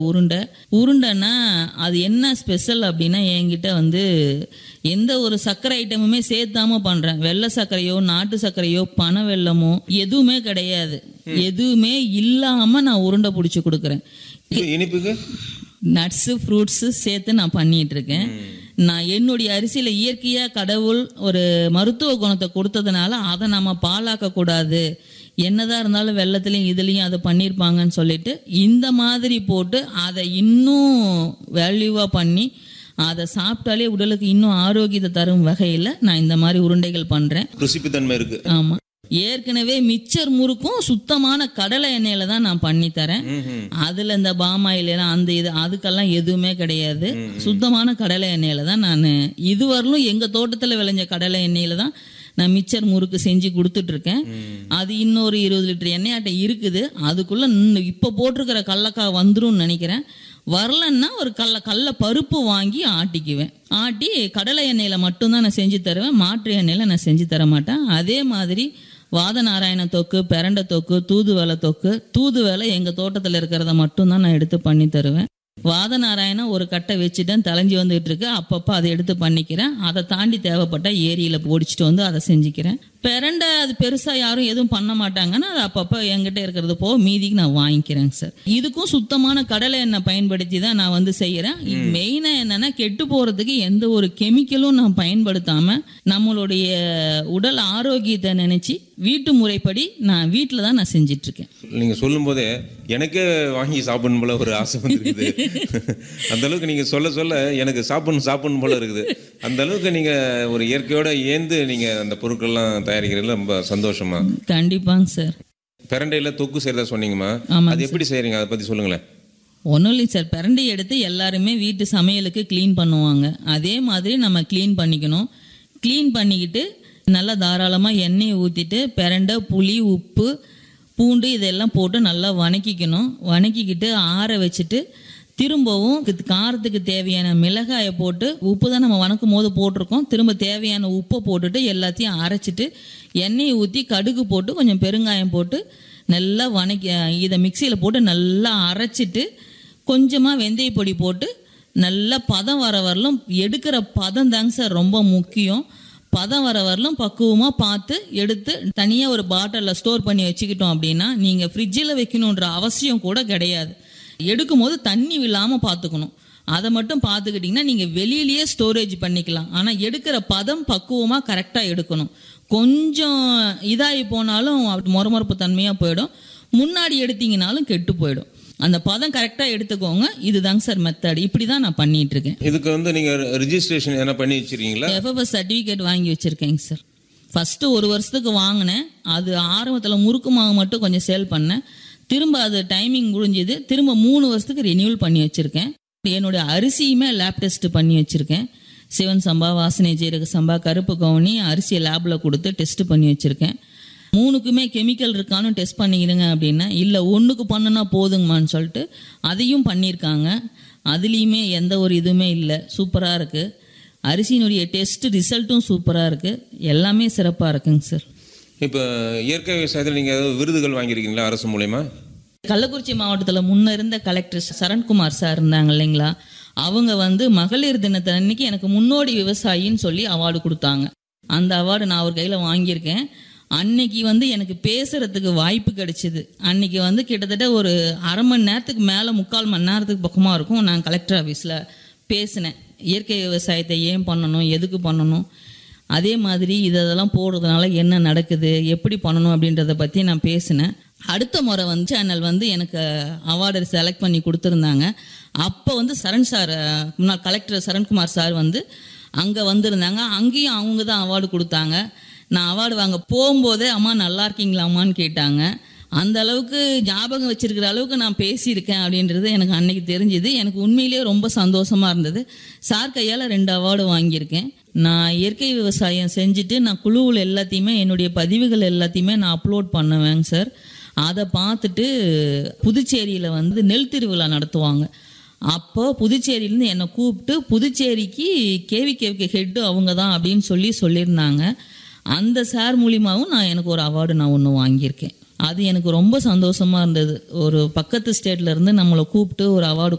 உருண்டை உருண்டைன்னா அது என்ன ஸ்பெஷல் அப்படின்னா என்கிட்ட வந்து எந்த ஒரு சர்க்கரை ஐட்டமுமே சேர்த்தாம பண்றேன் வெள்ளை சர்க்கரையோ நாட்டு சர்க்கரையோ பனை வெல்லமோ எதுவுமே கிடையாது எதுவுமே இல்லாம நான் உருண்டை பிடிச்சி கொடுக்குறேன் இது இனிப்புக்கு நட்ஸு ஃப்ரூட்ஸு சேர்த்து நான் பண்ணிட்டு இருக்கேன் நான் என்னுடைய அரிசியில் இயற்கையாக கடவுள் ஒரு மருத்துவ குணத்தை கொடுத்ததுனால அதை நம்ம பாலாக்க கூடாது என்னதான் இருந்தாலும் வெள்ளத்துலையும் இதுலேயும் அதை பண்ணியிருப்பாங்கன்னு சொல்லிட்டு இந்த மாதிரி போட்டு அதை இன்னும் வேல்யூவாக பண்ணி அதை சாப்பிட்டாலே உடலுக்கு இன்னும் ஆரோக்கியத்தை தரும் வகையில் நான் இந்த மாதிரி உருண்டைகள் பண்ணுறேன் ருசிப்புத்தன்மை இருக்கு ஆமாம் ஏற்கனவே மிச்சர் முறுக்கும் சுத்தமான கடலை எண்ணெயில தான் நான் பண்ணி தரேன் ம்ஹும். அதுல இந்த பாமாயில் அந்த இது அதுக்கெல்லாம் எதுவுமே கிடையாது சுத்தமான கடலை எண்ணெயில தான் நான் இதுவரையிலும் எங்க தோட்டத்துல விளைஞ்ச கடலை எண்ணெயில தான் நான் மிச்சர் முறுக்கு செஞ்சு கொடுத்துட்டு இருக்கேன் அது இன்னொரு இருபது லிட்டர் எண்ணெய் ஆட்டை இருக்குது அதுக்குள்ள இன்னும் இப்ப போட்டிருக்கிற கடலக்காய் வந்துரும்னு நினைக்கிறேன் வரலன்னா ஒரு கடல கடல பருப்பு வாங்கி ஆட்டிக்குவேன் ஆட்டி கடலை எண்ணெயில மட்டும்தான் நான் செஞ்சு தருவேன் மாற்று எண்ணெயில நான் செஞ்சு தர மாட்டேன் அதே மாதிரி வாத நாராயண தொக்கு பிரண்டை தொக்கு தூதுவளை தொக்கு தூதுவளை எங்கள் தோட்டத்தில் இருக்கிறத மட்டும்தான் நான் எடுத்து பண்ணி தருவேன் வாத நாராயணம் ஒரு கட்டை வச்சுட்டேன் தலைஞ்சி வந்துகிட்டு இருக்கு அப்பப்போ அதை எடுத்து பண்ணிக்கிறேன் அதை தாண்டி தேவைப்பட்டா ஏரியில் ஓடிச்சிட்டு வந்து அதை செஞ்சுக்கிறேன் பிரண்டை அது பெருசாக யாரும் எதுவும் பண்ண மாட்டாங்கன்னா அது அப்பப்போ என்கிட்ட இருக்கிறது போக மீதிக்கு நான் வாங்கிக்கிறேங்க சார் இதுக்கும் சுத்தமான கடலை எண்ணெய் பயன்படுத்தி தான் நான் வந்து செய்கிறேன் இது மெயினாக என்னன்னா கெட்டு போகிறதுக்கு எந்த ஒரு கெமிக்கலும் நான் பயன்படுத்தாம நம்மளுடைய உடல் ஆரோக்கியத்தை நினைச்சு வீட்டு முறைப்படி நான் வீட்டில் தான் நான் செஞ்சிட்டு இருக்கேன் நீங்க சொல்லும் போதே எனக்கே வாங்கி சாப்பிடணும் போல ஒரு ஆசை வந்துருக்குது அந்த அளவுக்கு நீங்க சொல்ல சொல்ல எனக்கு சாப்பிடணும் சாப்பிடணும் போல இருக்குது அந்த அளவுக்கு நீங்க ஒரு இயற்கையோட ஏந்து நீங்க அந்த பொருட்கள்லாம் தயாரிக்கிறதுல ரொம்ப சந்தோஷமா கண்டிப்பாங்க சார் பிரண்டையில தொக்கு செய்யறதா சொன்னீங்கம்மா ஆமாங்க அது எப்படி செய்றீங்க அதை பத்தி சொல்லுங்களேன் ஒன்றும் இல்லைங்க சார் பிரண்டி எடுத்து எல்லாருமே வீட்டு சமையலுக்கு க்ளீன் பண்ணுவாங்க அதே மாதிரி நம்ம க்ளீன் பண்ணிக்கணும் க்ளீன் பண்ணிக்கிட்டு நல்லா தாராளமாக எண்ணெயை ஊற்றிட்டு பிரண்டை புளி உப்பு பூண்டு இதெல்லாம் போட்டு நல்லா வணக்கிக்கணும் வணக்கிக்கிட்டு ஆற வச்சுட்டு திரும்பவும் இது காரத்துக்கு தேவையான மிளகாயை போட்டு உப்பு தான் நம்ம வணக்கும் போது போட்டிருக்கோம் திரும்ப தேவையான உப்பை போட்டுட்டு எல்லாத்தையும் அரைச்சிட்டு எண்ணெயை ஊற்றி கடுகு போட்டு கொஞ்சம் பெருங்காயம் போட்டு நல்லா வணக்கி இதை மிக்சியில் போட்டு நல்லா அரைச்சிட்டு கொஞ்சமாக வெந்தய பொடி போட்டு நல்லா பதம் வர வரலும் எடுக்கிற பதம் தாங்க சார் ரொம்ப முக்கியம் பதம் வர வரலும் பக்குவமாக பார்த்து எடுத்து தனியாக ஒரு பாட்டிலில் ஸ்டோர் பண்ணி வச்சுக்கிட்டோம் அப்படின்னா நீங்கள் ஃப்ரிட்ஜில் வைக்கணுன்ற அவசியம் கூட கிடையாது எடுக்கும் போது தண்ணி விழாமல் பார்த்துக்கணும் அதை மட்டும் பார்த்துக்கிட்டிங்கன்னா நீங்கள் வெளியிலேயே ஸ்டோரேஜ் பண்ணிக்கலாம் ஆனால் எடுக்கிற பதம் பக்குவமாக கரெக்டாக எடுக்கணும் கொஞ்சம் இதாகி போனாலும் அப்படி மொரமொரப்பு தன்மையாக போயிடும் முன்னாடி எடுத்தீங்கனாலும் கெட்டு போயிடும் அந்த பதம் கரெக்டாக எடுத்துக்கோங்க இதுதாங்க சார் மெத்தட் இப்படி தான் நான் பண்ணிட்டு இருக்கேன் இதுக்கு வந்து நீங்க ரிஜிஸ்ட்ரேஷன் எதனா பண்ணி வச்சிருக்கீங்களா எஃப்எஃப்எஸ் சர்டிஃபிகேட் வாங்கி வச்சுருக்கேங்க சார் ஃபஸ்ட்டு ஒரு வருஷத்துக்கு வாங்கினேன் அது ஆரம்பத்தில் முறுக்கு மாவு மட்டும் கொஞ்சம் சேல் பண்ணேன் திரும்ப அது டைமிங் முடிஞ்சது திரும்ப மூணு வருஷத்துக்கு ரினியூவல் பண்ணி வச்சுருக்கேன் என்னுடைய அரிசியுமே லேப் டெஸ்ட் பண்ணி வச்சுருக்கேன் சிவன் சம்பா வாசனை ஜீரக சம்பா கருப்பு கவுனி அரிசியை லேபில் கொடுத்து டெஸ்ட் பண்ணி வச்சுருக்கேன் மூணுக்குமே கெமிக்கல் இருக்கான்னு டெஸ்ட் பண்ணிக்கிறங்க அப்படின்னா இல்லை ஒன்றுக்கு பண்ணுனா போதுங்கம்மான்னு சொல்லிட்டு அதையும் பண்ணியிருக்காங்க அதுலேயுமே எந்த ஒரு இதுவுமே இல்லை சூப்பராக இருக்குது அரிசியினுடைய டெஸ்ட் ரிசல்ட்டும் சூப்பராக இருக்குது எல்லாமே சிறப்பாக இருக்குங்க சார் இப்போ இயற்கை விவசாயத்தில் நீங்க ஏதாவது விருதுகள் வாங்கியிருக்கீங்களா அரசு மூலயமா கள்ளக்குறிச்சி மாவட்டத்தில் முன்ன இருந்த கலெக்டர் சரண்குமார் சார் இருந்தாங்க இல்லைங்களா அவங்க வந்து மகளிர் தினத்தை அன்னைக்கு எனக்கு முன்னோடி விவசாயின்னு சொல்லி அவார்டு கொடுத்தாங்க அந்த அவார்டு நான் அவர் கையில் வாங்கியிருக்கேன் அன்னைக்கு வந்து எனக்கு பேசுறதுக்கு வாய்ப்பு கிடைச்சிது அன்னைக்கு வந்து கிட்டத்தட்ட ஒரு அரை மணி நேரத்துக்கு மேலே முக்கால் மணி நேரத்துக்கு பக்கமாக இருக்கும் நான் கலெக்டர் ஆஃபீஸில் பேசினேன் இயற்கை விவசாயத்தை ஏன் பண்ணணும் எதுக்கு பண்ணணும் அதே மாதிரி இதெல்லாம் போடுறதுனால என்ன நடக்குது எப்படி பண்ணணும் அப்படின்றத பற்றி நான் பேசினேன் அடுத்த முறை வந்து சேனல் வந்து எனக்கு அவார்டு செலக்ட் பண்ணி கொடுத்துருந்தாங்க அப்போ வந்து சரண் சார் அஹ், முன்னாள் கலெக்டர் சரண்குமார் சார் வந்து அங்கே வந்திருந்தாங்க அங்கேயும் அவங்க தான் அவார்டு கொடுத்தாங்க நான் அவார்டு வாங்க போகும்போதே அம்மா நல்லா இருக்கீங்களாம்மான்னு கேட்டாங்க அந்த அளவுக்கு ஞாபகம் வச்சிருக்கிற அளவுக்கு நான் பேசியிருக்கேன் அப்படின்றது எனக்கு அன்னைக்கு தெரிஞ்சுது எனக்கு உண்மையிலேயே ரொம்ப சந்தோஷமா இருந்தது சார் கையால் ரெண்டு அவார்டு வாங்கியிருக்கேன் நான் இயற்கை விவசாயம் செஞ்சுட்டு நான் குழுவில் எல்லாத்தையுமே என்னுடைய பதிவுகள் எல்லாத்தையுமே நான் அப்லோட் பண்ணுவேங்க சார் அதை பார்த்துட்டு புதுச்சேரியில் வந்து நெல் திருவிழா நடத்துவாங்க அப்போ புதுச்சேரியிலேருந்து என்னை கூப்பிட்டு புதுச்சேரிக்கு கேவி கேவிக்கு ஹெட்டு அவங்க தான் அப்படின்னு சொல்லி சொல்லியிருந்தாங்க அந்த சார் மூலியமாகவும் நான் எனக்கு ஒரு அவார்டு நான் ஒன்று வாங்கியிருக்கேன் அது எனக்கு ரொம்ப சந்தோஷமா இருந்தது ஒரு பக்கத்து ஸ்டேட்ல இருந்து நம்மளை கூப்பிட்டு ஒரு அவார்டு